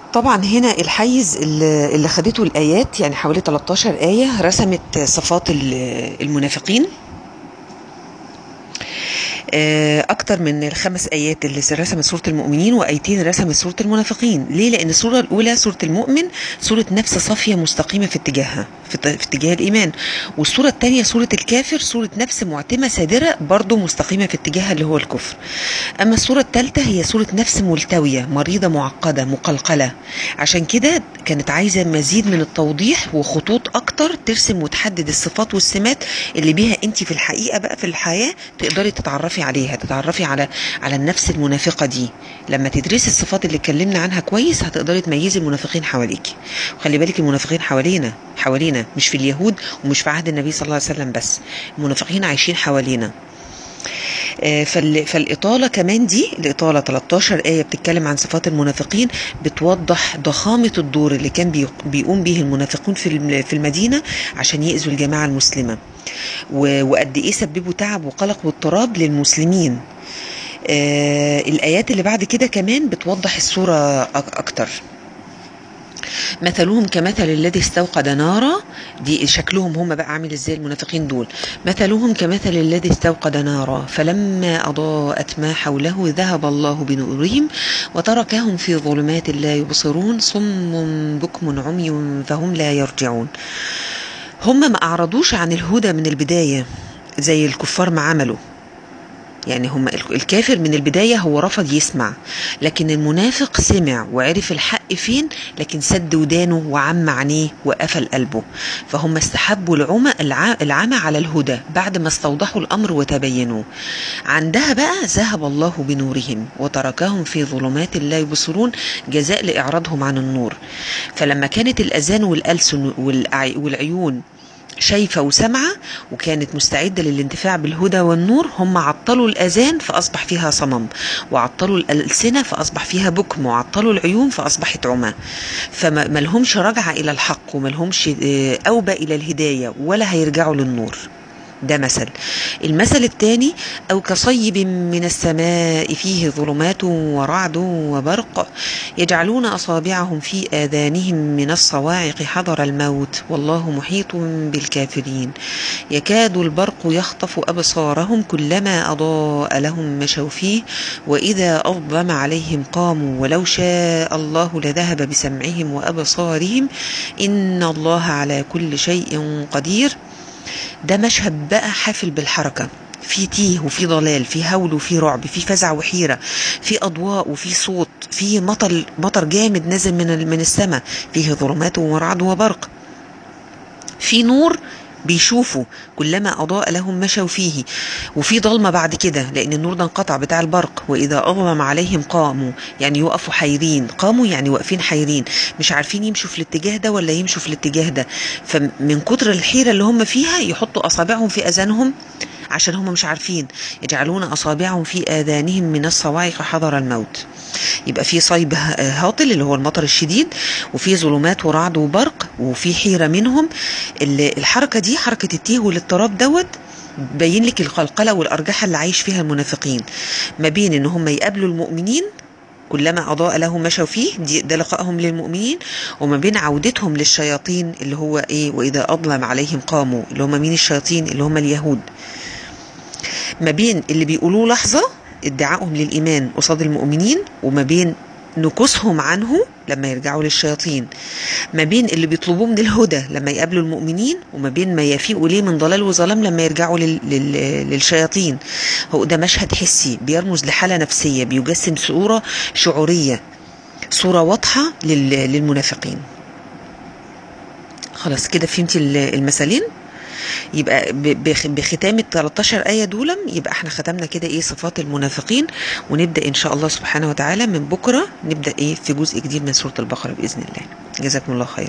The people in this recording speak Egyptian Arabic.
طبعا هنا الحيز اللي اللي خدته الآيات يعني حوالي 13 آية رسمت صفات ال- المنافقين آه، أكتر من الخمس آيات اللي رسمت سورة المؤمنين وآيتين رسمت سورة المنافقين ليه؟ لأن السورة الأولى سورة المؤمن سورة نفس صافية مستقيمة في اتجاهها في, ت- في اتجاه الإيمان والسورة الثانية سورة الكافر سورة نفس معتمة سادرة برضو مستقيمة في اتجاهها اللي هو الكفر أما السورة الثالثة هي سورة نفس ملتوية مريضة معقدة مقلقلة عشان كده كانت عايزة مزيد من التوضيح وخطوط أكتر ترسم وتحدد الصفات والسمات اللي بيها أنت في الحقيقة بقى في الحياة تقدري تتعرفي عليها تتعرفي على على النفس المنافقة دي لما تدرسي الصفات اللي اتكلمنا عنها كويس هتقدري تميزي المنافقين حواليكي وخلي بالك المنافقين حوالينا حوالينا مش في اليهود ومش في عهد النبي صلى الله عليه وسلم بس المنافقين عايشين حوالينا آه، فال- فالإطالة كمان دي الإطالة 13 آية بتتكلم عن صفات المنافقين بتوضح ضخامة الدور اللي كان بي- بيقوم به المنافقون في الم- في المدينة عشان يأذوا الجماعة المسلمة و- وقد إيه سببوا تعب وقلق واضطراب للمسلمين آه، الآيات اللي بعد كده كمان بتوضح الصورة أك- أكتر مثلهم كمثل الذي استوقد نارا دي شكلهم هم بقى عامل ازاي المنافقين دول مثلهم كمثل الذي استوقد نارا فلما أضاءت ما حوله ذهب الله بنورهم وتركهم في ظلمات لا يبصرون صم بكم عمي فهم لا يرجعون هم ما أعرضوش عن الهدى من البداية زي الكفار ما عملوا يعني هم الكافر من البداية هو رفض يسمع لكن المنافق سمع وعرف الحق فين لكن سد ودانه وعم عينيه وقفل قلبه فهم استحبوا العمى الع- العمى على الهدى بعد ما استوضحوا الأمر وتبينوا عندها بقى ذهب الله بنورهم وتركهم في ظلمات لا يبصرون جزاء لإعراضهم عن النور فلما كانت الأذان والألسن والأع- والعيون شايفة وسامعة وكانت مستعدة للانتفاع بالهدى والنور هم عطلوا الأذان فأصبح فيها صمم وعطلوا الألسنة فأصبح فيها بكم وعطلوا العيون فأصبحت عمى فما ما لهمش رجعة إلى الحق وما لهمش آه، أوبة إلى الهداية ولا هيرجعوا للنور ده مثل المثل الثاني أو كصيب من السماء فيه ظلمات ورعد وبرق يجعلون أصابعهم في آذانهم من الصواعق حذر الموت والله محيط بالكافرين يكاد البرق يخطف أبصارهم كلما أضاء لهم مشوا فيه وإذا أظلم عليهم قاموا ولو شاء الله لذهب بسمعهم وأبصارهم إن الله على كل شيء قدير ده مشهد بقى حافل بالحركة في تيه وفي ضلال في هول وفي رعب في فزع وحيرة في أضواء وفي صوت في مطر مطر جامد نازل من ال- من السماء فيه ظلمات ورعد وبرق في نور بيشوفوا كلما أضاء لهم مشوا فيه وفي ضلمة بعد كده لأن النور ده انقطع بتاع البرق وإذا أظلم عليهم قاموا يعني يقفوا حيرين قاموا يعني واقفين حيرين مش عارفين يمشوا في الاتجاه ده ولا يمشوا في الاتجاه ده فمن كتر الحيرة اللي هم فيها يحطوا أصابعهم في أذانهم عشان هم مش عارفين يجعلون أصابعهم في آذانهم من الصواعق حذر الموت يبقى في صيب ه- هاطل اللي هو المطر الشديد وفي ظلمات ورعد وبرق وفي حيرة منهم ال- الحركة دي حركة التيه والاضطراب دوت بين لك القلقلة والأرجحة اللي عايش فيها المنافقين ما بين ان هم يقابلوا المؤمنين كلما أضاء لهم مشوا فيه دي ده لقائهم للمؤمنين وما بين عودتهم للشياطين اللي هو إيه وإذا أظلم عليهم قاموا اللي هم مين الشياطين اللي هم اليهود ما بين اللي بيقولوه لحظة ادعائهم للإيمان قصاد المؤمنين وما بين نكوسهم عنه لما يرجعوا للشياطين ما بين اللي بيطلبوه من الهدى لما يقابلوا المؤمنين وما بين ما يفيقوا ليه من ضلال وظلام لما يرجعوا لل... لل... للشياطين هو ده مشهد حسي بيرمز لحالة نفسية بيجسم صورة شعورية صورة واضحة لل... للمنافقين خلاص كده فهمتي ال- المثالين يبقى ب- بخ- بختام ال 13 آية دول يبقى احنا ختمنا كده ايه صفات المنافقين ونبدأ ان شاء الله سبحانه وتعالى من بكرة نبدأ ايه في جزء جديد من سورة البقرة بإذن الله جزاكم الله خير